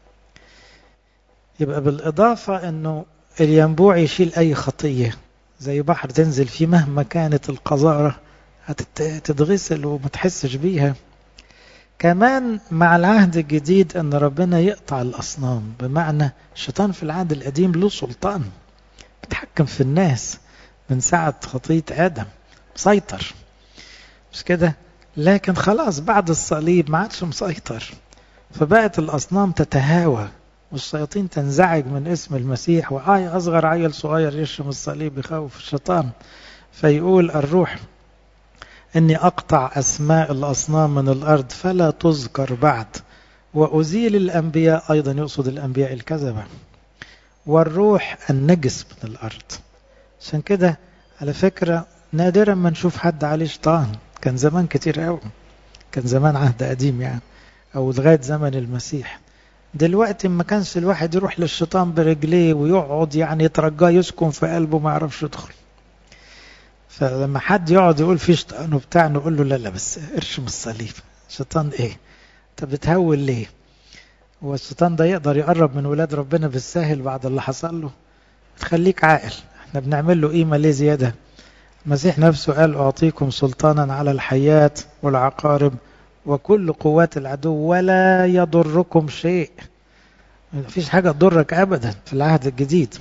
يبقى بالإضافة أنه الينبوع يشيل أي خطية زي بحر تنزل فيه مهما كانت القذارة هتتغسل وما تحسش بيها كمان مع العهد الجديد أن ربنا يقطع الأصنام بمعنى الشيطان في العهد القديم له سلطان بيتحكم في الناس من ساعة خطية آدم مسيطر مش كده لكن خلاص بعد الصليب ما عادش مسيطر فبقت الأصنام تتهاوى والشياطين تنزعج من اسم المسيح وآي أصغر عيل صغير يشرم الصليب يخوف الشيطان فيقول الروح إني أقطع أسماء الأصنام من الأرض فلا تذكر بعد وأزيل الأنبياء أيضا يقصد الأنبياء الكذبة والروح النجس من الأرض عشان كده على فكرة نادرا ما نشوف حد عليه شيطان كان زمان كتير قوي كان زمان عهد قديم يعني أو لغاية زمن المسيح دلوقتي ما كانش الواحد يروح للشيطان برجليه ويقعد يعني يترجاه يسكن في قلبه ما يعرفش يدخل فلما حد يقعد يقول في شيطان وبتاع نقول له لا لا بس ارشم الصليب شيطان ايه انت بتهول ليه هو الشيطان ده يقدر يقرب من ولاد ربنا بالساهل بعد اللي حصل له تخليك عاقل احنا بنعمل له قيمه ليه زياده المسيح نفسه قال اعطيكم سلطانا على الحياه والعقارب وكل قوات العدو ولا يضركم شيء مفيش حاجه تضرك ابدا في العهد الجديد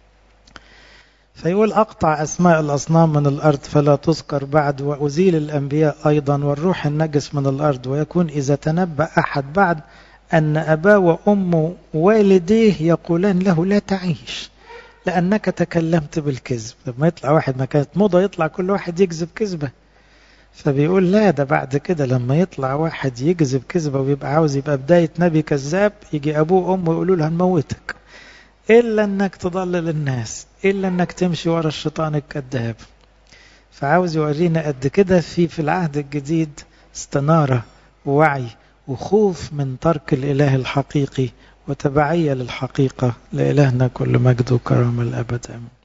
فيقول أقطع أسماء الأصنام من الأرض فلا تذكر بعد وأزيل الأنبياء أيضا والروح النجس من الأرض ويكون إذا تنبأ أحد بعد أن أباه وأمه والديه يقولان له لا تعيش لأنك تكلمت بالكذب لما يطلع واحد ما كانت موضة يطلع كل واحد يكذب كذبة فبيقول لا ده بعد كده لما يطلع واحد يكذب كذبة ويبقى عاوز يبقى بداية نبي كذاب يجي أبوه وأمه يقولوا له هنموتك إلا أنك تضلل الناس إلا أنك تمشي ورا الشيطان الكذاب فعاوز يورينا قد كده في في العهد الجديد استنارة ووعي وخوف من ترك الإله الحقيقي وتبعية للحقيقة لإلهنا كل مجد وكرامة الأبد آمين